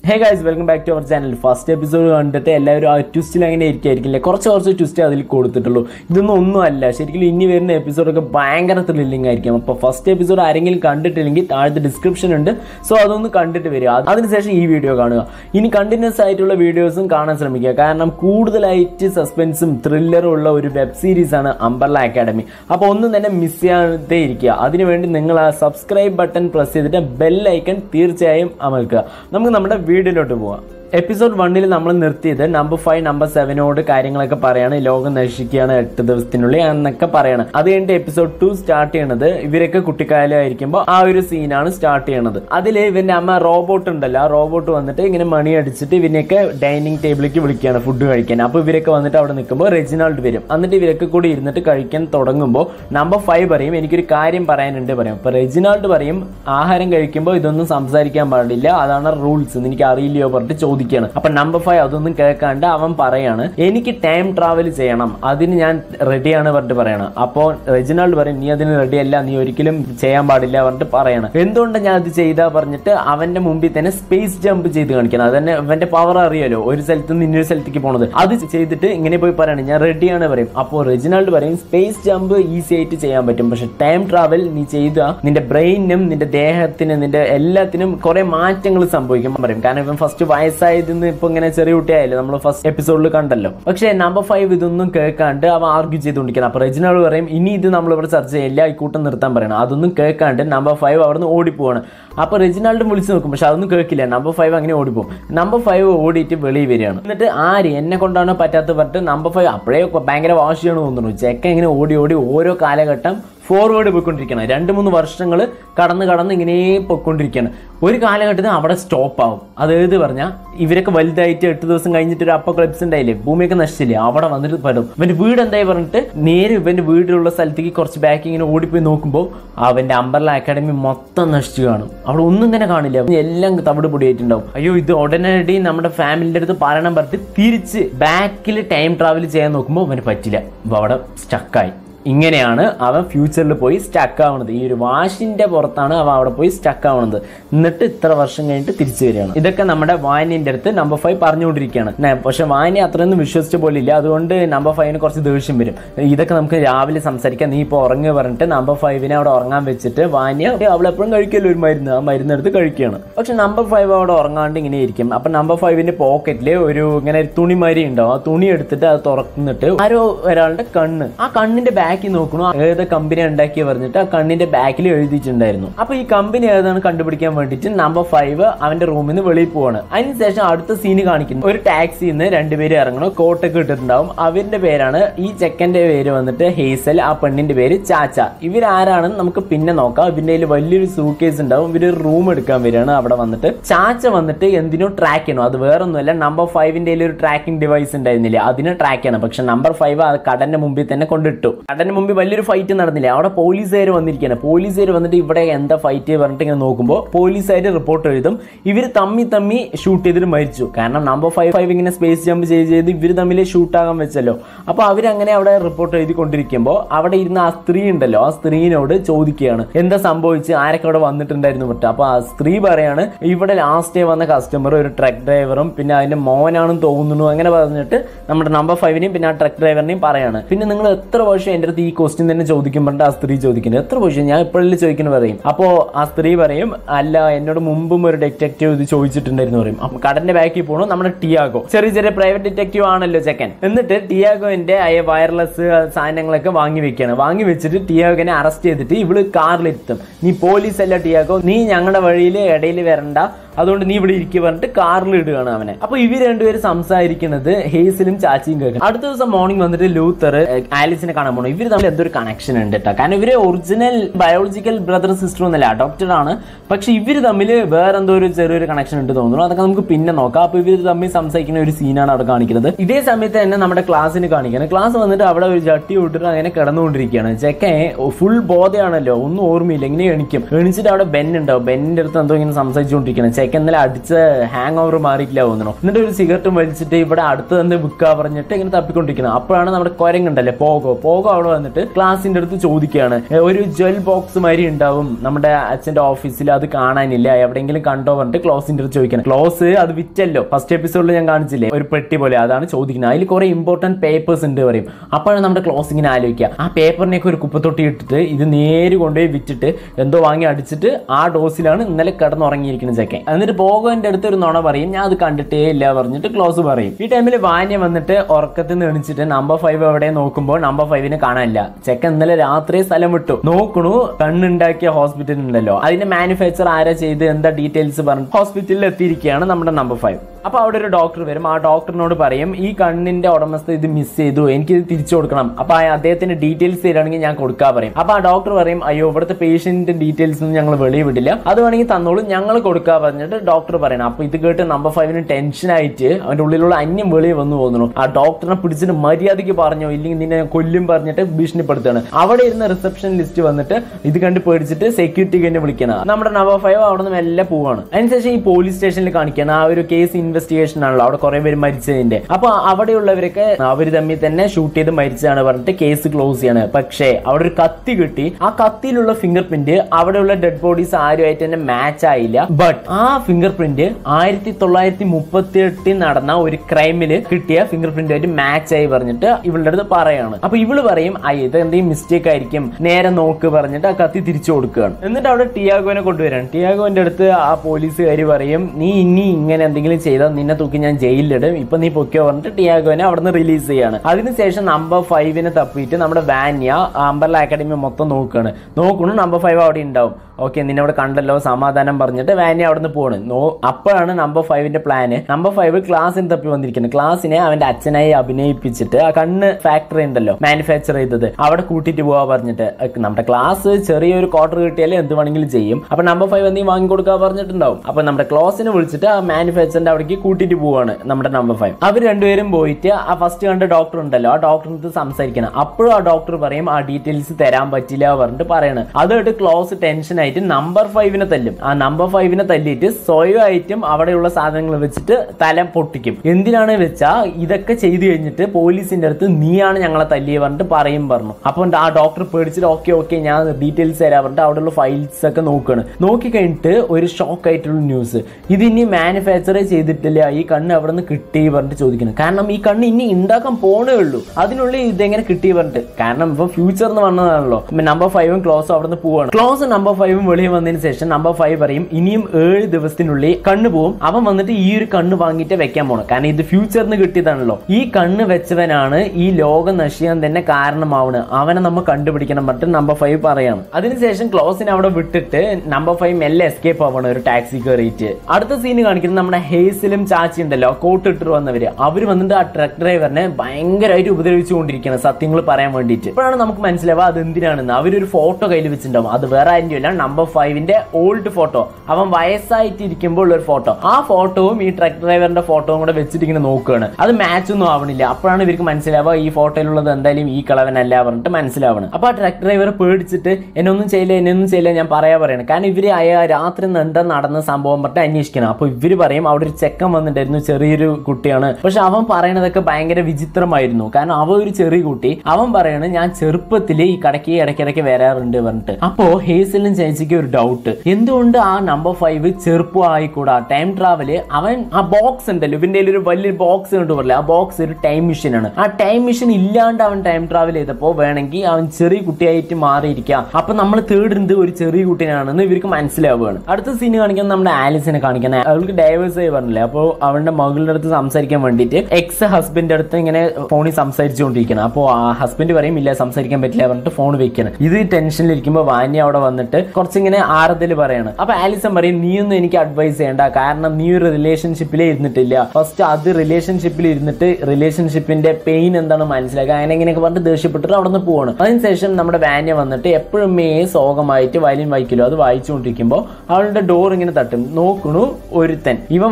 Hey guys welcome back to our channel first episode കണ്ടിട്ട് എല്ലാവരും ആ ട്വിസ്റ്റിൽ അങ്ങനെ ഇരിക്കായിരിക്കില്ലേ കുറച്ച് കുറച്ച് ട്വിസ്റ്റ് അതിൽ കൊടുത്തിട്ടുള്ളൂ ഇതൊന്നും ഒന്നുമല്ല ശരിക്കും ഇനി വരുന്ന എപ്പിസോഡൊക്കെ ഭയങ്കര ത്രില്ലിംഗ് ആയിരിക്കും അപ്പോൾ ഫസ്റ്റ് എപ്പിസോഡ് ആരെങ്കിലും കണ്ടിട്ടില്ലെങ്കിൽ താഴത്തെ ഡിസ്ക്രിപ്ഷൻ ഉണ്ട് സോ അതൊന്ന് കണ്ടിട്ട് വരിക അത് അതിനുശേഷം ഈ വീഡിയോ കാണുക ഇനി കണ്ടിന്യൂസ് ആയിട്ടുള്ള വീഡിയോസും കാണാൻ ശ്രമിക്കുക കാരണം കൂടുതലായിട്ട് സസ്പെൻസും ത്രില്ലറും ഉള്ള ഒരു വെബ് സീരീസ് ആണ് അംബർല അക്കാഡമി അപ്പോൾ ഒന്നും തന്നെ മിസ് ചെയ്യാതെ ഇരിക്കുക അതിനുവേണ്ടി നിങ്ങൾ ആ സബ്സ്ക്രൈബ് ബട്ടൺ പ്രസ് ചെയ്തിട്ട് ബെൽ ഐക്കൺ തീർച്ചയായും അമർക്കുക നമുക്ക് നമ്മുടെ വീഡിയോയിലോട്ട് പോവാം എപ്പിസോഡ് വണ്ണിൽ നമ്മൾ നിർത്തിയത് നമ്പർ ഫൈവ് നമ്പർ സെവനോട് കാര്യങ്ങളൊക്കെ പറയാണ് ലോകം നശിക്കുകയാണ് എട്ട് ദിവസത്തിനുള്ളിൽ എന്നൊക്കെ പറയാണ് അത് കഴിഞ്ഞിട്ട് എപ്പിസോഡ് ടു സ്റ്റാർട്ട് ചെയ്യണത് ഇവരൊക്കെ കുട്ടിക്കാലമായിരിക്കുമ്പോൾ ആ ഒരു സീനാണ് സ്റ്റാർട്ട് ചെയ്യണത് അതിൽ ഇവന്റെ അമ്മ റോബോട്ട് ഉണ്ടല്ലോ ആ റോബോട്ട് വന്നിട്ട് ഇങ്ങനെ മണി അടിച്ചിട്ട് ഇവനെയൊക്കെ ഡൈനിങ് ടേബിളിലേക്ക് വിളിക്കുകയാണ് ഫുഡ് കഴിക്കാൻ അപ്പോൾ ഇവരൊക്കെ വന്നിട്ട് അവിടെ നിൽക്കുമ്പോൾ റെജിനാൾഡ് വരും എന്നിട്ട് ഇവരൊക്കെ കൂടി ഇരുന്നിട്ട് കഴിക്കാൻ തുടങ്ങുമ്പോൾ നമ്പർ ഫൈവ് പറയും എനിക്കൊരു കാര്യം പറയാനുണ്ട് പറയും അപ്പോൾ റെജിനാൾഡ് പറയും ആഹാരം കഴിക്കുമ്പോൾ ഇതൊന്നും സംസാരിക്കാൻ പാടില്ല അതാണ് റൂൾസ് എനിക്ക് അറിയില്ലയോ പറഞ്ഞിട്ട് ചോദിക്കുകയാണ് അപ്പൊ നമ്പർ ഫൈവ് അതൊന്നും കേൾക്കാണ്ട് അവൻ പറയാണ് എനിക്ക് ടൈം ട്രാവൽ ചെയ്യണം അതിന് ഞാൻ റെഡിയാണ് പറഞ്ഞിട്ട് പറയണം അപ്പോൾ റെജിനാൾഡ് പറയും നീ അതിന് റെഡി അല്ല നീ ഒരിക്കലും ചെയ്യാൻ പാടില്ല പറഞ്ഞിട്ട് പറയണം എന്തുകൊണ്ട് ഞാൻ അത് ചെയ്താ പറഞ്ഞിട്ട് അവന്റെ മുമ്പിൽ തന്നെ സ്പേസ് ജമ്പ് ചെയ്ത് കാണിക്കണം അത് തന്നെ അവന്റെ പവർ അറിയാലോ ഒരു സ്ഥലത്ത് നിന്ന് ഇന്നൊരു സ്ഥലത്തേക്ക് പോണത് അത് ചെയ്തിട്ട് ഇങ്ങനെ പോയി പറയണം ഞാൻ റെഡിയാണ് പറയും അപ്പോൾ റെജിനാൾഡ് പറയും സ്പേസ് ജമ്പ് ഈസി ആയിട്ട് ചെയ്യാൻ പറ്റും പക്ഷെ ടൈം ട്രാവൽ നീ ചെയ്ത നിന്റെ ബ്രെയിനും നിന്റെ ദേഹത്തിനും നിന്റെ എല്ലാത്തിനും കുറെ മാറ്റങ്ങൾ സംഭവിക്കും പറയും കാരണം ഇവൻ ഫസ്റ്റ് വയസ്സായതിന്ന് ഇപ്പൊ ഇങ്ങനെ ചെറിയ കുട്ടിയായല്ലോ നമ്മൾ ഫസ്റ്റ് എപ്പിസോഡിൽ കണ്ടല്ലോ പക്ഷേ നമ്പർ ഫൈവ് ഇതൊന്നും കേൾക്കാണ്ട് അവ ആർഗ്യൂ ചെയ്തുകൊണ്ടിരിക്കണം അപ്പൊ റെജിനാൾഡ് പറയും ഇനി ഇത് നമ്മൾ ഇവിടെ ചർച്ച ചെയ്യില്ല ഈ കൂട്ടം നിർത്താൻ പറയണം അതൊന്നും കേൾക്കാണ്ട് നമ്പർ ഫൈവ് അവിടുന്ന് ഓടിപ്പോവാണ് അപ്പൊ റെജിനാൾഡ് വിളിച്ച് നോക്കും പക്ഷെ അതൊന്നും കേൾക്കില്ല നമ്പർ ഫൈവ് അങ്ങനെ ഓടിപ്പോകും നമ്പർ ഫൈവ് ഓടിയിട്ട് വെളിയിൽ വരികയാണ് എന്നിട്ട് ആര് എന്നെ കൊണ്ടാണ് പറ്റാത്ത പറഞ്ഞിട്ട് നമ്പർ ഫൈവ് അപ്പോഴേ ഭയങ്കര വാശിയാണ് തോന്നുന്നു ചെക്ക ഇങ്ങനെ ഓടി ഓടി ഓരോ കാലഘട്ടം ഫോർവേഡ് പോയിക്കൊണ്ടിരിക്കുകയാണ് രണ്ട് മൂന്ന് വർഷങ്ങൾ കടന്ന് കടന്ന് ഇങ്ങനെ പോയിക്കൊണ്ടിരിക്കുകയാണ് ഒരു കാലഘട്ടത്തിൽ അവിടെ സ്റ്റോപ്പ് ആവും അത് ഏത് പറഞ്ഞാൽ ഇവരൊക്കെ വലുതായിട്ട് എട്ട് ദിവസം കഴിഞ്ഞിട്ട് ഒരു അപ്പ ക്ലബ്സ് ഉണ്ടായില്ലേ ഭൂമിയൊക്കെ നശിച്ചില്ലേ അവിടെ വന്നിട്ട് പെടും ഇവന്റെ വീട് എന്തായി പറഞ്ഞിട്ട് നേരെ ഇവന്റെ വീട്ടിലുള്ള സ്ഥലത്തേക്ക് കുറച്ച് ബാക്ക് ഇങ്ങനെ ഓടിപ്പോയി നോക്കുമ്പോൾ അവന്റെ അമ്പർല അക്കാഡമി മൊത്തം നശിച്ചു കാണും അവിടെ ഒന്നും തന്നെ കാണില്ല എല്ലാം തവിട് പൊടിയായിട്ടുണ്ടാവും അയ്യോ ഇത് ഉടനടി നമ്മുടെ ഫാമിലിന്റെ അടുത്ത് പറയണം പറഞ്ഞിട്ട് തിരിച്ച് ബാക്കിൽ ടൈം ട്രാവൽ ചെയ്യാൻ നോക്കുമ്പോൾ അവന് പറ്റില്ല അപ്പൊ അവിടെ സ്റ്റക്കായി ഇങ്ങനെയാണ് അവൻ ഫ്യൂച്ചറിൽ പോയി സ്റ്റക്ക് ആവുന്നത് ഈ ഒരു വാഷിന്റെ പുറത്താണ് അവൻ അവിടെ പോയി സ്റ്റക്ക് ആവുന്നത് എന്നിട്ട് ഇത്ര വർഷം കഴിഞ്ഞിട്ട് തിരിച്ചു വരികയാണ് ഇതൊക്കെ നമ്മുടെ വായനന്റെ അടുത്ത് നമ്പർ ഫൈവ് പറഞ്ഞുകൊണ്ടിരിക്കുകയാണ് ന- പക്ഷെ വായന അത്രയൊന്നും വിശ്വസിച്ച പോലെ ഇല്ല അതുകൊണ്ട് നമ്പർ ഫൈവിന് കുറച്ച് ദേഷ്യം വരും ഇതൊക്കെ നമുക്ക് രാവിലെ സംസാരിക്കാം നീ ഇപ്പോൾ ഉറങ്ങുക പറഞ്ഞിട്ട് നമ്പർ ഫൈവിനെ അവിടെ ഉറങ്ങാൻ വെച്ചിട്ട് വാന്യ അവൾ എപ്പോഴും കഴിക്കല്ലോ ഒരു മരുന്ന് ആ മരുന്ന് എടുത്ത് കഴിക്കുകയാണ് പക്ഷെ നമ്പർ ഫൈവ് അവിടെ ഉറങ്ങാണ്ട് ഇങ്ങനെ ഇരിക്കും അപ്പൊ നമ്പർ ഫൈവിന്റെ പോക്കറ്റിൽ ഒരു ഇങ്ങനെ ഒരു തുണിമാരി ഉണ്ടാവും ആ തുണി എടുത്തിട്ട് അത് തുറന്നിട്ട് ആരോ ഒരാളുടെ കണ്ണ് ആ കണ്ണിന്റെ ബാക്കിൽ നോക്കണു ഏത് കമ്പനി ഉണ്ടാക്കി പറഞ്ഞിട്ട് ആ കണ്ണിന്റെ ബാക്കിൽ എഴുതിയിട്ടുണ്ടായിരുന്നു അപ്പൊ ഈ കമ്പനി ഏതാണ് കണ്ടുപിടിക്കാൻ വേണ്ടിയിട്ട് നമ്പർ ഫൈവ് അവന്റെ റൂമിൽ നിന്ന് വെളിയിൽ പോവാണ് അതിനുശേഷം അടുത്ത സീന് കാണിക്കുന്നു ഒരു ടാക്സിയിൽ നിന്ന് രണ്ടുപേര് ഇറങ്ങണം കോട്ടൊക്കെ ഇട്ടിട്ടുണ്ടാവും അവരുടെ പേരാണ് ഈ ചെക്കന്റെ പേര് വന്നിട്ട് ഹേസൽ ആ പെണ്ണിന്റെ പേര് ചാച്ച ഇവരാരാണെന്ന് നമുക്ക് പിന്നെ നോക്കാം ഇവന്റെ കയ്യിൽ വലിയൊരു സൂക്കേസ് ഉണ്ടാവും ഇവര് റൂം എടുക്കാൻ വരികയാണ് അവിടെ വന്നിട്ട് ചാച്ച വന്നിട്ട് എന്തിനോ ട്രാക്ക് ചെയ്യണം അത് വേറൊന്നുമല്ല നമ്പർ ഫൈവിന്റെ കയ്യിൽ ഒരു ട്രാക്കിംഗ് ഡിവൈസ് ഉണ്ടായിരുന്നില്ല അതിനെ ട്രാക്ക് ചെയ്യണം പക്ഷെ നമ്പർ ഫൈവ് അത് കടന്റെ മുമ്പിൽ തന്നെ കൊണ്ടിട്ടു കടന്റെ മുമ്പിൽ വലിയൊരു ഫൈറ്റ് നടന്നില്ല അവിടെ പോലീസുകാർ വന്നിരിക്കുകയാണ് പോലീസുകാർ വന്നിട്ട് ഇവിടെ എന്താ ഫൈറ്റ് പറഞ്ഞിട്ട് ഇങ്ങനെ നോക്കുമ്പോൾ പോലീസുകാർ റിപ്പോർട്ട് എഴുതും ഇവർ തമ്മി തമ്മി ഷൂട്ട് ചെയ്തിട്ട് മരിച്ചു കാരണം നമ്പർ ഫൈവ് ഫൈവ് ഇങ്ങനെ സ്പേസ് ജമ്പ് ചെയ്ത് ചെയ്ത് ഇവർ തമ്മിൽ ഷൂട്ടാകാൻ വെച്ചല്ലോ അപ്പോൾ അവരങ്ങനെ അവിടെ റിപ്പോർട്ട് എഴുതിക്കൊണ്ടിരിക്കുമ്പോൾ അവിടെ ഇരുന്ന ആ സ്ത്രീ ഉണ്ടല്ലോ ആ സ്ത്രീനോട് ചോദിക്കുകയാണ് എന്താ സംഭവിച്ച് ആരൊക്കെ അവിടെ വന്നിട്ടുണ്ടായിരുന്നു പറ്റും അപ്പോൾ ആ സ്ത്രീ പറയാണ് ഇവിടെ ലാസ്റ്റ് ഡേ വന്ന കസ്റ്റമർ ഒരു ട്രക്ക് ഡ്രൈവറും പിന്നെ അതിന്റെ മോനാണെന്ന് തോന്നുന്നു അങ്ങനെ പറഞ്ഞിട്ട് നമ്മുടെ നമ്പർ ഫൈവിനെയും പിന്നെ ആ ട്രക്ക് ഡ്രൈവറിനെയും പറയാണ് പിന്നെ നിങ്ങൾ എത്ര വർഷം എൻ്റെ അടുത്ത് ഈ ക്വസ്റ്റ്യൻ തന്നെ ചോദിക്കും പറഞ്ഞിട്ട് ആ സ്ത്രീ ചോദിക്കുന്നത് എത്ര വർഷം ഞാൻ ഇപ്പോഴല്ലേ ചോദിക്കുന്നു പറയും അപ്പോൾ ആ സ്ത്രീ പറയും അല്ല എന്നോട് മുമ്പും ഒരു ഡിറ്റക്റ്റീവ് ഇത് ചോദിച്ചിട്ടുണ്ടായിരുന്നു പറയും അപ്പൊ കടന്റെ ബാക്കിൽ പോകണം നമ്മുടെ ടിയാഗോ ചെറിയ ചെറിയ പ്രൈവറ്റ് ഡിറ്റക്റ്റീവ് ആണല്ലോ ചെക്കൻ എന്നിട്ട് ടിയാഗോന്റെ ആയ വയർലെസ് സാധനങ്ങളൊക്കെ വാങ്ങി വെക്കുകയാണ് വാങ്ങി വെച്ചിട്ട് ടിയാഗോനെ അറസ്റ്റ് ചെയ്തിട്ട് ഇവള് കാറിലെത്തും നീ പോലീസ് അല്ല ടിയാഗോ നീ ഞങ്ങളുടെ വഴിയിൽ ഇടയിൽ വരണ്ട അതുകൊണ്ട് നീ ഇവിടെ ഇരിക്കുക പറഞ്ഞിട്ട് കാറിൽ ഇടുകയാണ് അവനെ അപ്പൊ ഇവർ രണ്ടുപേരും സംസാരിക്കുന്നത് ഹേസിലും ചാച്ചിയും കേൾക്കണം അടുത്ത ദിവസം മോർണിംഗ് വന്നിട്ട് ലൂത്തർ ആലിസിനെ കാണാൻ പോകണം ഇവർ തമ്മിൽ എന്തൊരു കണക്ഷൻ ഉണ്ട് കേട്ടോ കാരണം ഇവര് ഒറിജിനൽ ബയോളജിക്കൽ ബ്രദർ സിസ്റ്റർ ഒന്നല്ല അഡോപ്റ്റഡ് ആണ് പക്ഷെ ഇവർ തമ്മിൽ വേറെ എന്തോ ഒരു ചെറിയൊരു കണക്ഷൻ ഉണ്ട് തോന്നുന്നു അതൊക്കെ നമുക്ക് പിന്നെ നോക്കാം അപ്പൊ ഇവർ തമ്മിൽ സംസാരിക്കുന്ന ഒരു സീനാണ് അവിടെ കാണിക്കുന്നത് ഇതേ സമയത്ത് തന്നെ നമ്മുടെ ക്ലാസ്സിന് കാണിക്കുന്നത് ക്ലാസ് വന്നിട്ട് അവിടെ ഒരു ചട്ടി വിട്ടിട്ട് അങ്ങനെ കിടന്നുകൊണ്ടിരിക്കുകയാണ് ചെക്കൻ ഫുൾ ബോധയാണല്ലോ ഒന്നും ഓർമ്മയില്ല ഇങ്ങനെ എണിക്കും എണിച്ചിട്ട് അവിടെ ബെൻ ഉണ്ടാവും ബെന്നിന്റെ അടുത്ത് എന്തോ ഇങ്ങനെ സംസാരിച്ചുകൊണ്ടിരിക്കണം ചെക്കൻ ഇന്നലെ അടിച്ച ഹാങ് ഓവർ മാറിയില്ല തോന്നണോ എന്നിട്ട് ഒരു സിഗരറ്റും വലിച്ചിട്ട് ഇവിടെ അടുത്ത് തന്നെ വിൽക്കുക പറഞ്ഞിട്ട് ഇങ്ങനെ തപ്പിക്കൊണ്ടിരിക്കുന്നത് അപ്പോഴാണ് നമ്മുടെ കൊരങ്ങുണ്ടല്ലേ പോകോ പോകോ അവിടെ വന്നിട്ട് ക്ലാസിന്റെ അടുത്ത് ചോദിക്കുകയാണ് "ഏ, ഒരു ജ്വൽ ബോക്സ് മാതിരി ഉണ്ടാവും നമ്മുടെ അച്ഛന്റെ ഓഫീസിൽ അത് കാണാനില്ല എവിടെയെങ്കിലും കണ്ടോ പറഞ്ഞിട്ട് ക്ലോസിന്റെ അടുത്ത് ചോദിക്കണം ക്ലോസ് അത് വിറ്റല്ലോ ഫസ്റ്റ് എപ്പിസോഡിൽ ഞാൻ കാണിച്ചില്ലേ ഒരു പെട്ടി പോലെ അതാണ് ചോദിക്കുന്നത് അതിൽ കുറെ ഇമ്പോർട്ടന്റ് പേപ്പേഴ്സ് ഉണ്ട് പറയും അപ്പോഴാണ് നമ്മുടെ ക്ലോസ് ഇങ്ങനെ ആലോചിക്കുക ആ പേപ്പറിനെയൊക്കെ ഒരു കുപ്പത്തൊട്ടി ഇട്ടിട്ട് ഇത് നേര് കൊണ്ടുപോയി വിറ്റിട്ട് എന്തോ വാങ്ങി അടിച്ചിട്ട് ആ ഡോസിലാണ് ഇന്നലെ കിടന്നുറങ്ങിയിരിക്കുന്നത് ചെക്കൻ എന്നിട്ട് പോകോന്റെ അടുത്ത് ഒരു നുണ പറയും ഞാൻ അത് കണ്ടിട്ടേ ഇല്ല പറഞ്ഞിട്ട് ക്ലോസ് പറയും ഈ ടൈമിൽ വാന്യ വന്നിട്ട് ഉറക്കത്തിൽ നിന്ന് എണിച്ചിട്ട് നമ്പർ ഫൈവ് എവിടെ നോക്കുമ്പോൾ നമ്പർ ഫൈവിനെ കാണാനില്ല ചെക്കൻ ഇന്നലെ രാത്രി സ്ഥലം വിട്ടു നോക്കണു കണ്ണുണ്ടാക്കിയ ഹോസ്പിറ്റൽ ഉണ്ടല്ലോ അതിന്റെ മാനുഫാക്ചർ ആരാ ചെയ്ത് എന്താ ഡീറ്റെയിൽസ് പറഞ്ഞു ഹോസ്പിറ്റലിൽ എത്തിയിരിക്കുകയാണ് നമ്മുടെ നമ്പർ ഫൈവ് അപ്പൊ അവിടെ ഒരു ഡോക്ടർ വരും ആ ഡോക്ടറിനോട് പറയും ഈ കണ്ണിന്റെ ഉടമസ്ഥ ഇത് മിസ് ചെയ്തു എനിക്ക് ഇത് തിരിച്ചു കൊടുക്കണം അപ്പൊ ആ അദ്ദേഹത്തിന്റെ ഡീറ്റെയിൽസ് തരാണെങ്കിൽ ഞാൻ കൊടുക്കാൻ പറയും അപ്പൊ ആ ഡോക്ടർ പറയും അയ്യോ ഇവിടുത്തെ പേഷ്യന്റ് ഡീറ്റെയിൽസ് ഒന്നും ഞങ്ങൾ വെളിയിൽ വിടില്ല അത് വേണമെങ്കിൽ തന്നോളൂ ഞങ്ങൾ കൊടുക്കാൻ പറഞ്ഞിട്ട് ഡോക്ടർ പറയണം അപ്പൊ ഇത് കേട്ട് നമ്പർ ഫൈവിന് ടെൻഷൻ ആയിട്ട് അവന്റെ ഉള്ളിലുള്ള അന്യം വെളിയിൽ വന്നു പോകുന്നു ആ ഡോക്ടറിനെ പിടിച്ചിട്ട് മര്യാദയ്ക്ക് പറഞ്ഞോ ഇല്ലെങ്കിൽ നിന്നെ ഞാൻ കൊല്ലും പറഞ്ഞിട്ട് ഭീഷണിപ്പെടുത്തുകയാണ് അവിടെ ഇരുന്ന റിസപ്ഷൻ ലിസ്റ്റ് വന്നിട്ട് ഇത് കണ്ട് പേടിച്ചിട്ട് സെക്യൂരിറ്റി തന്നെ വിളിക്കണം നമ്മുടെ നമ്പർ ഫൈവ് അവിടെ നിന്ന് മെല്ലെ പോവാണ് അതിനുശേഷം ഈ പോലീസ് സ്റ്റേഷനിൽ കാണിക്കാൻ ആ ഒരു കേസ് ഇൻവെസ്റ്റിഗേഷൻ ആണല്ലോ അവിടെ കുറെ പേര് മരിച്ചതിന്റെ അപ്പൊ അവിടെയുള്ളവരൊക്കെ അവർ തമ്മിൽ തന്നെ ഷൂട്ട് ചെയ്ത് മരിച്ചതാണ് പറഞ്ഞിട്ട് കേസ് ക്ലോസ് ചെയ്യാണ് പക്ഷേ അവിടെ ഒരു കത്തി കിട്ടി ആ കത്തിയിലുള്ള ഫിംഗർ പ്രിന്റ് അവിടെയുള്ള ഡെഡ് ബോഡീസ് ആരുമായിട്ട് തന്നെ മാച്ച് ആയില്ല ബട്ട് ആ ഫിംഗർ പ്രിന്റ് ആയിരത്തി തൊള്ളായിരത്തി മുപ്പത്തി എട്ടിൽ നടന്ന ഒരു ക്രൈമില് കിട്ടിയ ഫിംഗർ പ്രിന്റ് ആയിട്ട് മാച്ച് ആയി പറഞ്ഞിട്ട് ഇവളുടെ അടുത്ത് പറയാണ് അപ്പൊ ഇവള് പറയും ആ ഇത് എന്തെങ്കിലും മിസ്റ്റേക്ക് ആയിരിക്കും നേരെ നോക്ക് പറഞ്ഞിട്ട് ആ കത്തി തിരിച്ചു കൊടുക്കുകയാണ് എന്നിട്ട് അവിടെ ടിയാഗോനെ കൊണ്ടുവരാണ് ടിയാഗോന്റെ അടുത്ത് ആ പോലീസുകാർ പറയും നീ ഇനി ഇങ്ങനെ എന്തെങ്കിലും ചെയ്താൽ നിന്നെ തൂക്കി ഞാൻ ജയിലിലിടും ഇപ്പൊ നീ പൊക്കിയോ പറഞ്ഞിട്ട് ടിയാഗോനെ അവിടെ നിന്ന് റിലീസ് ചെയ്യാണ് അതിനുശേഷം നമ്പർ ഫൈവിനെ തപ്പിയിട്ട് നമ്മുടെ വാന്യ അമ്പർല അക്കാഡമി മൊത്തം നോക്കുകയാണ് നോക്കണു നമ്പർ ഫൈവ് അവിടെ ഉണ്ടാവും ഓക്കെ നിന്നെ അവിടെ കണ്ടല്ലോ സമാധാനം പറഞ്ഞിട്ട് വാന്യ അവിടെ നിന്ന് പോണ് നോ അപ്പോഴാണ് നമ്പർ ഫൈവിന്റെ പ്ലാന് നമ്പർ ഫൈവ് ക്ലാസ്സിന് തപ്പി വന്നിരിക്കുന്നത് ക്ലാസ്സിനെ അവന്റെ അച്ഛനായി അഭിനയിപ്പിച്ചിട്ട് ആ കണ്ണ് ഫാക്ടറി ഉണ്ടല്ലോ മാനുഫാക്ചർ ചെയ്തത് അവിടെ കൂട്ടിട്ട് പോവാ പറഞ്ഞിട്ട് അഹ് നമ്മുടെ ക്ലാസ് ചെറിയൊരു ക്വാർട്ടർ കിട്ടിയാലേ എന്ത് വേണമെങ്കിലും ചെയ്യും അപ്പൊ നമ്പർ ഫൈവ് എന്തെങ്കിലും വാങ്ങി കൊടുക്കാൻ പറഞ്ഞിട്ടുണ്ടാവും അപ്പൊ നമ്മുടെ ക്ലോസിനെ വിളിച്ചിട്ട് ആ മാനുഫാക്ചറിന്റെ അവിടേക്ക് കൂട്ടിട്ട് പോവാണ് നമ്മുടെ നമ്പർ ഫൈവ് അവർ രണ്ടുപേരും പോയിട്ട് ആ ഫസ്റ്റ് കണ്ട ഡോക്ടർ ഉണ്ടല്ലോ ആ ഡോക്ടറിന് സംസാരിക്കണം അപ്പോഴും ആ ഡോക്ടർ പറയും ആ ഡീറ്റെയിൽസ് തരാൻ പറ്റില്ല പറഞ്ഞിട്ട് പറയണ് അതായിട്ട് ക്ലോസ് ടെൻഷൻ ആയിട്ട് നമ്പർ ഫൈവിനെ തല്ലും ആ നമ്പർ ഫൈവിനെ തല്ലിയിട്ട് സ്വയമായിട്ടും അവിടെയുള്ള സാധനങ്ങൾ വെച്ചിട്ട് തല പൊട്ടിക്കും എന്തിനാണ് വെച്ചാ ഇതൊക്കെ ചെയ്തു കഴിഞ്ഞിട്ട് പോലീസിന്റെ അടുത്ത് നീയാണ് ഞങ്ങളെ തല്ലിയെ പറഞ്ഞിട്ട് പറയും പറഞ്ഞു അപ്പൊ ആ ഡോക്ടർ പേടിച്ചിട്ട് ഓക്കെ ഓക്കെ ഞാൻ ഡീറ്റെയിൽസ് തരാൻ പറഞ്ഞിട്ട് അവിടെയുള്ള ഫയൽസ് ഒക്കെ നോക്കുകയാണ് നോക്കി കഴിഞ്ഞിട്ട് ഒരു ഷോക്ക് ആയിട്ടുള്ള ന്യൂസ് ഇത് ഇനി മാനുഫാക്ചർ ചെയ്തിട്ടില്ല ഈ കണ്ണ് അവിടെ നിന്ന് കിട്ടി പറഞ്ഞിട്ട് ചോദിക്കുന്നത് കാരണം ഈ കണ്ണ് ഇനി ഉണ്ടാക്കാൻ പോണേ ഉള്ളൂ അതിനുള്ളിൽ ഇതെങ്ങനെ കിട്ടി പറഞ്ഞിട്ട് കാരണം ഇപ്പൊ ഫ്യൂച്ചർ എന്ന് പറഞ്ഞതാണല്ലോ നമ്പർ ഫൈവും ക്ലോസും അവിടെ നിന്ന് പോവാണ് ക്ലോസ് നമ്പർ ഫൈവും വെളിയിൽ വന്നതിന് ശേഷം നമ്പർ ഫൈവ് പറയും ഇനിയും ഏഴ് ദിവസത്തിനുള്ളിൽ കണ്ണ് പോവും അവൻ വന്നിട്ട് ഈ ഒരു കണ്ണ് വാങ്ങിയിട്ട് വെക്കാൻ പോണം കാരണം ഇത് ഫ്യൂച്ചറിന് കിട്ടിയതാണല്ലോ ഈ കണ്ണ് വെച്ചവനാണ് ഈ ലോകം നശിക്കാൻ തന്നെ കാരണമാവണ് അവനെ നമ്മൾ കണ്ടുപിടിക്കണം പറഞ്ഞിട്ട് നമ്പർ ഫൈവ് പറയാണ് അതിനുശേഷം ക്ലോസിനെ അവിടെ വിട്ടിട്ട് നമ്പർ ഫൈവ് മെല്ലെ എസ്കേപ്പ് ആവണം ഒരു ടാക്സി കയറിയിട്ട് അടുത്ത സീന് കാണിക്കുന്നത് നമ്മുടെ ഹേസിലും ചാച്ചി ഉണ്ടല്ലോ കോട്ട് ഇട്ടിട്ട് വന്നവര് അവര് വന്നിട്ട് ആ ട്രക്ക് ഡ്രൈവറിനെ ഭയങ്കരമായിട്ട് ഉപദ്രവിച്ചുകൊണ്ടിരിക്കുകയാണ് സത്യങ്ങൾ പറയാൻ വേണ്ടിയിട്ട് ഇപ്പോഴാണ് നമുക്ക് മനസ്സിലാവുക അത് എന്തിനാണെന്ന് അവരൊരു ഫോട്ടോ കയ്യിൽ വെച്ചിട്ടുണ്ടാവും അത് വേറെ ആരുടെയല്ല നമ്പർ ഫൈവിന്റെ ഓൾഡ് ഫോട്ടോ അവൻ വയസ്സായിട്ട് ഇരിക്കുമ്പോൾ ഒരു ഫോട്ടോ ആ ഫോട്ടോവും ഈ ട്രക്ക് ഡ്രൈവറിന്റെ ഫോട്ടോവും കൂടെ വെച്ചിട്ട് ഇങ്ങനെ നോക്കുകയാണ് അത് മാച്ച് ഒന്നും ആവണില്ല അപ്പോഴാണ് ഇവർക്ക് മനസ്സിലാവുക ഈ ഫോട്ടോയിലുള്ളത് എന്തായാലും ഈ കളവനല്ല പറഞ്ഞിട്ട് മനസ്സിലാവണം അപ്പൊ ആ ട്രക്ക് ഡ്രൈവർ പേടിച്ചിട്ട് എന്നെ ഒന്നും ചെയ്യില്ല എന്നെ ഒന്നും ചെയ്യില്ല ഞാൻ പറയാ പറയണം കാരണം ഇവര് അയാ രാത്രി എന്താ നടന്ന സംഭവം പറഞ്ഞിട്ട് അന്വേഷിക്കണം അപ്പൊ ഇവര് പറയും അവിടെ ഒരു ചെക്കൻ വന്നിട്ടായിരുന്നു ചെറിയൊരു കുട്ടിയാണ് പക്ഷെ അവൻ പറയണതൊക്കെ ഭയങ്കര വിചിത്രമായിരുന്നു കാരണം അവൻ ഒരു ചെറിയ കുട്ടി അവൻ പറയണത് ഞാൻ ചെറുപ്പത്തിൽ ഈ കടയ്ക്ക് ഇടയ്ക്കിടയ്ക്ക് വരാറുണ്ട് പറഞ്ഞിട്ട് അപ്പോ ഹേസലിനും ചേച്ചിക്ക് ഒരു ഡൗട്ട് എന്തുകൊണ്ട് ആ നമ്പർ ഫൈവ് ചെറുപ്പം ആയിക്കൂടാ ടൈം ട്രാവല് അവൻ ആ ബോക്സ് ഉണ്ടല്ലോ ഇവന്റെ കയ്യിൽ ഒരു വലിയൊരു ബോക്സ് കണ്ടു പറയില്ല ആ ബോക്സ് ഒരു ടൈം മെഷീൻ ആണ് ആ ടൈം മെഷീൻ ഇല്ലാണ്ട് അവൻ ടൈം ട്രാവൽ ചെയ്തപ്പോ വേണമെങ്കിൽ അവൻ ചെറിയ കുട്ടിയായിട്ട് മാറിയിരിക്കാം അപ്പൊ നമ്മൾ തേടുന്നത് ഒരു ചെറിയ കുട്ടീനാണെന്ന് ഇവർക്ക് മനസ്സിലാവുകയാണ് അടുത്ത സീൻ കാണിക്കാൻ നമ്മുടെ ആലിസിനെ കാണിക്കുന്നത് അവൾക്ക് ഡൈവേഴ്സ് ആയി പറഞ്ഞില്ലേ അപ്പോൾ അവളുടെ മകളുടെ അടുത്ത് സംസാരിക്കാൻ വേണ്ടിയിട്ട് എക്സ് ഹസ്ബൻഡ് അടുത്ത് ഇങ്ങനെ ഫോണിൽ സംസാരിച്ചുകൊണ്ടിരിക്കണം അപ്പോൾ ആ ഹസ്ബൻഡ് പറയും ഇല്ല സംസാരിക്കാൻ പറ്റില്ല പറഞ്ഞിട്ട് ഫോൺ വെക്കണം ഇത് ടെൻഷനിലിരിക്കുമ്പോൾ വാന്യ അവിടെ വന്നിട്ട് കുറച്ചിങ്ങനെ ആറതിൽ പറയാണ് അപ്പൊ ആലിസൺ പറയും നീയൊന്നും എനിക്ക് അഡ്വൈസ് ചെയ്യണ്ട കാരണം നീ ഒരു റിലേഷൻഷിപ്പിലേ ഇരുന്നിട്ടില്ല ഫസ്റ്റ് അത് റിലേഷൻഷിപ്പിൽ ഇരുന്നിട്ട് റിലേഷൻഷിപ്പിന്റെ പെയിൻ എന്താണ് മനസ്സിലാക്കുക അങ്ങനെ ഇങ്ങനെയൊക്കെ പറഞ്ഞിട്ട് ദേഷ്യപ്പെട്ടിട്ട് അവിടെ നിന്ന് പോവാണ് അതിനുശേഷം നമ്മുടെ വാന്യ വന്നിട്ട് എപ്പോഴും മേ സോകമായിട്ട് വയലിൻ വായിക്കലോ അത് വായിച്ചുകൊണ്ടിരിക്കുമ്പോൾ അവളുടെ ഡോർ ഇങ്ങനെ തട്ടും നോക്കണു ഒരുത്തൻ ഇവൻ വന്നിട്ട്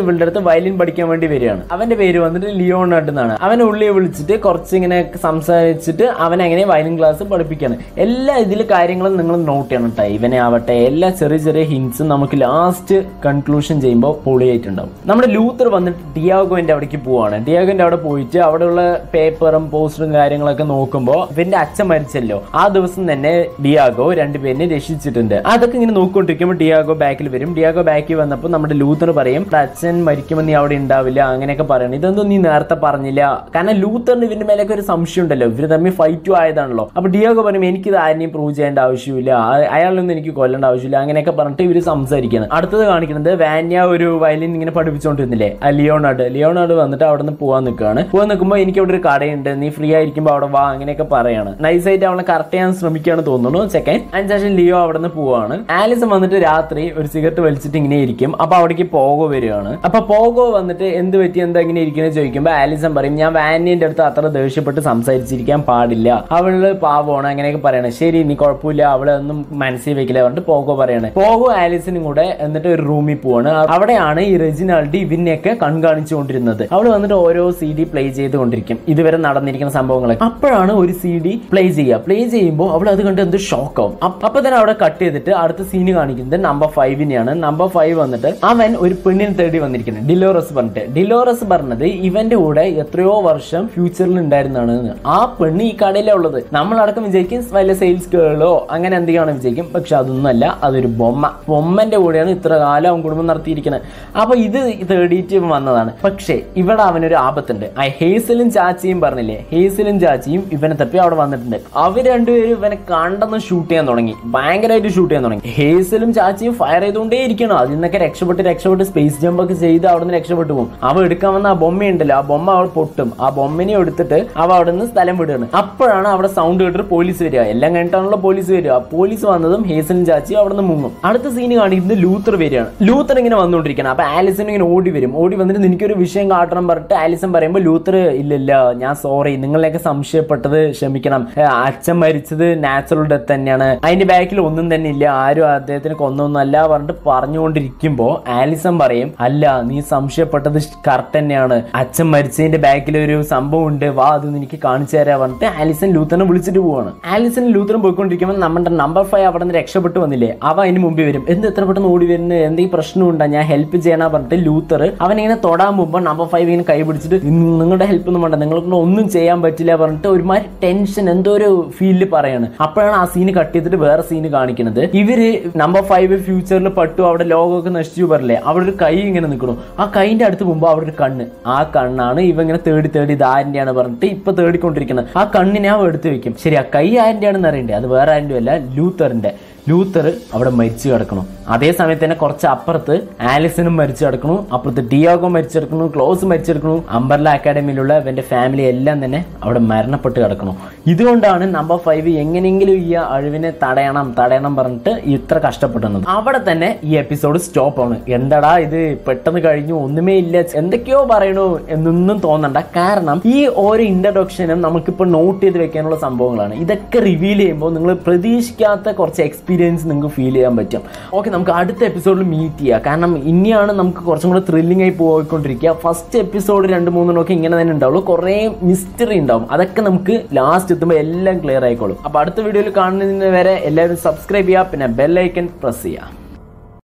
ഇവളുടെ അടുത്ത് വയലിൻ പഠിക്കാൻ വേണ്ടി വരികയാണ് അവന്റെ പേര് വന്നിട്ട് ലിയോണാർഡ് എന്നാണ് അവനെ ഉള്ളിയെ വിളിച്ചിട്ട് കുറച്ച് ഇങ്ങനെ സംസാരിച്ചിട്ട് അവനെ അങ്ങനെ വയലിൻ ക്ലാസ് പഠിപ്പിക്കുകയാണ് എല്ലാ ഇതിൽ കാര്യങ്ങളും നിങ്ങൾ നോട്ട് ചെയ്യണം കേട്ടോ ഇവനെ ആവട്ടെ എല്ലാ ചെറിയ ചെറിയ ഹിൻസും നമുക്ക് ലാസ്റ്റ് കൺക്ലൂഷൻ ചെയ്യുമ്പോൾ പൊളിയായിട്ടുണ്ടാവും നമ്മുടെ ലൂത്തർ വന്നിട്ട് ഡിയാഗോന്റെ അവിടേക്ക് പോവാണ് ഡിയാഗോന്റെ അവിടെ പോയിട്ട് അവിടെയുള്ള പേപ്പറും പോസ്റ്ററും കാര്യങ്ങളൊക്കെ നോക്കുമ്പോൾ ഇവന്റെ അച്ഛൻ മരിച്ചല്ലോ ആ ദിവസം തന്നെ ഡിയാഗോ രണ്ടുപേരിനെ രക്ഷിച്ചിട്ടുണ്ട് അതൊക്കെ ഇങ്ങനെ നോക്കിക്കൊണ്ടിരിക്കുമ്പോൾ ഡിയാഗോ ബാക്കിൽ വരും ഡിയാഗോ ബാക്കിൽ വന്നപ്പോൾ നമ്മുടെ ലൂത്തർ പറയും "ഇവിടെ അച്ഛൻ മരിക്കുമ്പോൾ നീ അവിടെ ഉണ്ടാവില്ല അങ്ങനെയൊക്കെ പറയണം ഇതൊന്നും നീ നേരത്തെ പറഞ്ഞില്ല കാരണം ലൂത്തറിന് ഇവന്റെ മേലേക്ക് ഒരു സംശയം ഉണ്ടല്ലോ ഇവര് തമ്മിൽ ഫൈറ്റും ആയതാണല്ലോ അപ്പൊ ഡിയാഗോ പറയും എനിക്കിത് ആരെയും പ്രൂവ് ചെയ്യേണ്ട ആവശ്യമില്ല ആ- അയാളൊന്നും എനിക്ക് കൊല്ലേണ്ട ആവശ്യമില്ല അങ്ങനെയൊക്കെ പറഞ്ഞിട്ട് ഇവര് സംസാരിക്കുന്നത് അടുത്തത് കാണിക്കുന്നത് വാന്യ ഒരു വയലിൻ ഇങ്ങനെ പഠിപ്പിച്ചുകൊണ്ടിരുന്നില്ലേ ആ ലിയോണാർഡ് ലിയോണാർഡ് വന്നിട്ട് അവിടെ നിന്ന് പോവാൻ നിൽക്കുകയാണ് പോവാൻ നിൽക്കുമ്പോൾ എനിക്ക് അവിടെ ഒരു കടയുണ്ട് നീ ഫ്രീ ആയിരിക്കുമ്പോൾ അവിടെ വാ അങ്ങനെയൊക്കെ പറയാണ് നൈസായിട്ട് അവളെ കറക്റ്റ് ചെയ്യാൻ ശ്രമിക്കുകയാണ് തോന്നുന്നു സെക്കൻഡ് അതിനുശേഷം ലിയോ അവിടെ നിന്ന് പോവാണ് ആലിസ് വന്നിട്ട് രാത്രി ഒരു സിഗരറ്റ് വലിച്ചിട്ട് ഇങ്ങനെ ഇരിക്കും അപ്പൊ അവിടേക്ക് പോകോ വരികയാണ് അപ്പൊ പോകോ വന്നിട്ട് എന്ത് പറ്റി എന്താ ഇങ്ങനെ ഇരിക്കുന്നത് ചോദിക്കുമ്പോൾ ആലിസൺ പറയും ഞാൻ വാനിയുടെ അടുത്ത് അത്ര ദേഷ്യപ്പെട്ട് സംസാരിച്ചിരിക്കാൻ പാടില്ല അവള് പാവമാണ് അങ്ങനെയൊക്കെ പറയണേ ശരി നീ കുഴപ്പമില്ല അവളെ ഒന്നും മനസ്സിൽ വെക്കില്ല പറഞ്ഞിട്ട് പോകോ പറയണേ പോകോ ആലിസിനും കൂടെ എന്നിട്ട് ഒരു റൂമിൽ പോവാണ് അവിടെയാണ് ഈ റെജിനാൾഡ് ഇവനെയൊക്കെ കൺകാണിച്ചുകൊണ്ടിരുന്നത് അവള് വന്നിട്ട് ഓരോ സി ഡി പ്ലേ ചെയ്തുകൊണ്ടിരിക്കും ഇതുവരെ നടന്നിരിക്കുന്ന സംഭവങ്ങളൊക്കെ അപ്പോഴാണ് ഒരു സി ഡി പ്ലേ ചെയ്യുക പ്ലേ ചെയ്യുമ്പോൾ അവൾ അത് കണ്ട് എന്ത് ഷോക്കാവും അപ്പൊ തന്നെ അവിടെ കട്ട് ചെയ്തിട്ട് അടുത്ത സീന് കാണിക്കുന്നത് നമ്പർ ഫൈവിനെയാണ് നമ്പർ ഫൈവ് വന്നിട്ട് അവൻ ഒരു പെണ്ണിനെ തേടി വന്നിരിക്കുന്നത് ഡിലോറസ് പറഞ്ഞിട്ട് ഡിലോറസ് പറഞ്ഞത് ഇവന്റെ കൂടെ എത്രയോ വർഷം ഫ്യൂച്ചറിൽ ഉണ്ടായിരുന്നാണ് എന്ന്. ആ പെണ്ണ് ഈ കടയിലാ ഉള്ളത് നമ്മളടക്കം വിജയിക്കും വല്ല സെയിൽസ് ഗേളോ അങ്ങനെ എന്തെങ്കിലും വിജയിക്കും പക്ഷെ അതൊന്നുമല്ല അതൊരു ബൊമ്മ ബൊമ്മന്റെ കൂടെയാണ് ഇത്ര കാലം അവൻ കുടുംബം നടത്തിയിരിക്കുന്നത് അപ്പൊ ഇത് തേടിയിട്ട് വന്നതാണ് പക്ഷേ ഇവിടെ അവനൊരു ആപത്തുണ്ട് ആ ഹേസലും ചാച്ചിയും പറഞ്ഞില്ലേ ഹേസലും ചാച്ചിയും ഇവനെ തപ്പി അവിടെ വന്നിട്ടുണ്ട് അവർ രണ്ടുപേരും ഇവനെ കണ്ടെന്ന് ഷൂട്ട് ചെയ്യാൻ തുടങ്ങി ഭയങ്കരമായിട്ട് ഷൂട്ട് ചെയ്യാൻ തുടങ്ങി ഹേസലും ചാച്ചിയും ഫയർ ചെയ്തുകൊണ്ടേ ഇരിക്കണം അതിൽ നിന്നൊക്കെ രക്ഷപ്പെട്ട് രക്ഷപ്പെട്ട് സ്പേസ് ജമ്പ് ഒക്കെ ചെയ്ത് അവിടെ നിന്ന് രക്ഷപ്പെട്ടു പോകും അവ എടുക്കാൻ വന്ന ആ ബൊമ്മയുണ്ടല്ലോ ആ ബൊമ്മ അവൾ പൊട്ടും ആ ബൊമ്മനെ എടുത്തിട്ട് അവ അവിടെ നിന്ന് സ്ഥലം വിടുകയാണ് അപ്പോഴാണ് അവിടെ സൗണ്ട് കേട്ടിട്ട് പോലീസ് വരിക എല്ലാം കഴിഞ്ഞിട്ടാണല്ലോ പോലീസ് വരിക പോലീസ് വന്നതും ഹേസലും ചാച്ചിയും അവിടെ നിന്ന് മുങ്ങും അടുത്ത സീന് കാണിക്കുന്നത് ലൂത്തർ വരികയാണ് ലൂത്തർ ഇങ്ങനെ വന്നുകൊണ്ടിരിക്കണം അപ്പൊ ആലിസൺ ഇങ്ങനെ ഓടി വരും ഓടി വന്നിട്ട് എനിക്കൊരു വിഷയം കാട്ടണം പറഞ്ഞിട്ട് ആലിസൺ പറയുമ്പോൾ ലൂത്തർ ഇല്ലില്ല ഞാൻ സോറി നിങ്ങളെയൊക്കെ സംശയപ്പെട്ടത് ക്ഷമിക്കണം ഏ, അച്ഛൻ മരിച്ചത് നാച്ചുറൽ ഡെത്ത് തന്നെയാണ് അതിന്റെ ബാക്കിൽ ഒന്നും തന്നെ ഇല്ല ആരും അദ്ദേഹത്തിന് കൊന്നൊന്നല്ല പറഞ്ഞിട്ട് പറഞ്ഞുകൊണ്ടിരിക്കുമ്പോ ആലിസൺ പറയും അല്ല നീ സംശയപ്പെട്ടത് കറക്റ്റ് തന്നെയാണ് അച്ഛൻ മരിച്ചതിന്റെ ബാക്കിൽ ഒരു സംഭവം ഉണ്ട് വാ അത് എനിക്ക് കാണിച്ചു തരാ പറഞ്ഞിട്ട് ആലിസൺ ലൂത്തറിനെ വിളിച്ചിട്ട് പോവാണ് ആലിസൺ ലൂത്തറും പോയിക്കൊണ്ടിരിക്കുമ്പോൾ നമ്മുടെ നമ്പർ ഫൈവ് അവിടെ നിന്ന് രക്ഷപ്പെട്ടു വന്നില്ലേ അവ അതിന് മുമ്പിൽ വരും എന്ത് എത്ര പെട്ടെന്ന് ഓടി വരുന്നത് എന്തെങ്കിലും പ്രശ്നമുണ്ടോ ഞാൻ ഹെൽപ്പ് ചെയ്യണ പറഞ്ഞിട്ട് ലൂത്തർ അവൻ ഇങ്ങനെ തൊടാൻ പോകുമ്പോൾ നമ്പർ ഫൈവ് ഇങ്ങനെ കൈ പിടിച്ചിട്ട് "നിങ്ങ- നിങ്ങളുടെ ഹെൽപ്പ് ഒന്നും വേണ്ട നിങ്ങൾക്ക് ഒന്നും ചെയ്യാൻ പറ്റില്ല പറഞ്ഞിട്ട് ഒരുമാതിരി ടെൻഷൻ എന്തോ ഒരു ഫീലിൽ പറയാണ് അപ്പോഴാണ് ആ സീന് കട്ട് ചെയ്തിട്ട് വേറെ സീന് കാണിക്കുന്നത് ഇവര് നമ്പർ ഫൈവ് ഫ്യൂച്ചറിൽ പട്ടു അവിടെ ലോകമൊക്കെ നശിച്ചു പറഞ്ഞില്ലേ അവിടെ ഒരു കൈ ഇങ്ങനെ നിൽക്കണു ആ കൈന്റെ അടുത്ത് പോകുമ്പോൾ അവിടെ ഒരു കണ്ണ് ആ കണ്ണാണ് ഇവ ഇങ്ങനെ തേടി തേടി ഇത് ആരിന്റെയാണ് പറഞ്ഞിട്ട് ഇപ്പൊ തേടിക്കൊണ്ടിരിക്കുന്നത് ആ കണ്ണിനെ അവ എടുത്ത് വെക്കും ശരി ആ കൈ ആരിന്റെയാണെന്ന് അറിയണ്ടേ അത് വേറെ ആരും അല്ല ലൂത്തറിന്റെ ലൂത്തർ അവിടെ മരിച്ചു കിടക്കണം അതേ സമയത്ത് തന്നെ കുറച്ച് അപ്പുറത്ത് ആലിസനും മരിച്ചു കിടക്കണു അപ്പുറത്ത് ഡിയാഗോ മരിച്ചു കിടക്കണു ക്ലോസ് മരിച്ചു കിടക്കണു അംബർല അക്കാഡമിയിലുള്ള ഇവന്റെ ഫാമിലി എല്ലാം തന്നെ അവിടെ മരണപ്പെട്ട് കിടക്കണു ഇതുകൊണ്ടാണ് നമ്പർ ഫൈവ് എങ്ങനെയെങ്കിലും ഈ അഴിവിനെ തടയണം തടയണം പറഞ്ഞിട്ട് ഇത്ര കഷ്ടപ്പെടുന്നത് അവിടെ തന്നെ ഈ എപ്പിസോഡ് സ്റ്റോപ്പ് ആണ് എന്താടാ ഇത് പെട്ടെന്ന് കഴിഞ്ഞു ഒന്നുമേ ഇല്ല എന്തൊക്കെയോ പറയണു എന്നൊന്നും തോന്നണ്ട കാരണം ഈ ഓരോ ഇൻട്രഡക്ഷനും നമുക്കിപ്പോൾ നോട്ട് ചെയ്ത് വെക്കാനുള്ള സംഭവങ്ങളാണ് ഇതൊക്കെ റിവീൽ ചെയ്യുമ്പോൾ നിങ്ങൾ പ്രതീക്ഷിക്കാത്ത കുറച്ച് എക്സ്പീരിയൻസ് നിങ്ങൾക്ക് ഫീൽ ചെയ്യാൻ പറ്റും ഓക്കെ നമുക്ക് അടുത്ത എപ്പിസോഡിൽ മീറ്റ് ചെയ്യാം കാരണം ഇനിയാണ് നമുക്ക് കുറച്ചും കൂടെ ത്രില്ലിംഗ് ആയി പോയിക്കൊണ്ടിരിക്കുക ഫസ്റ്റ് എപ്പിസോഡ് രണ്ട് മൂന്നെണ്ണമൊക്കെ ഇങ്ങനെ തന്നെ ഉണ്ടാവുള്ളൂ കുറേ മിസ്റ്ററി ഉണ്ടാവും അതൊക്കെ നമുക്ക് ലാസ്റ്റ് എത്തുമ്പോൾ എല്ലാം ക്ലിയർ ആയിക്കോളും അപ്പോൾ അടുത്ത വീഡിയോയിൽ കാണുന്നതിന് വരെ എല്ലാവരും സബ്സ്ക്രൈബ് ചെയ്യുക പിന്നെ ബെല്ലൈക്കൻ പ്രസ് ചെയ്യുക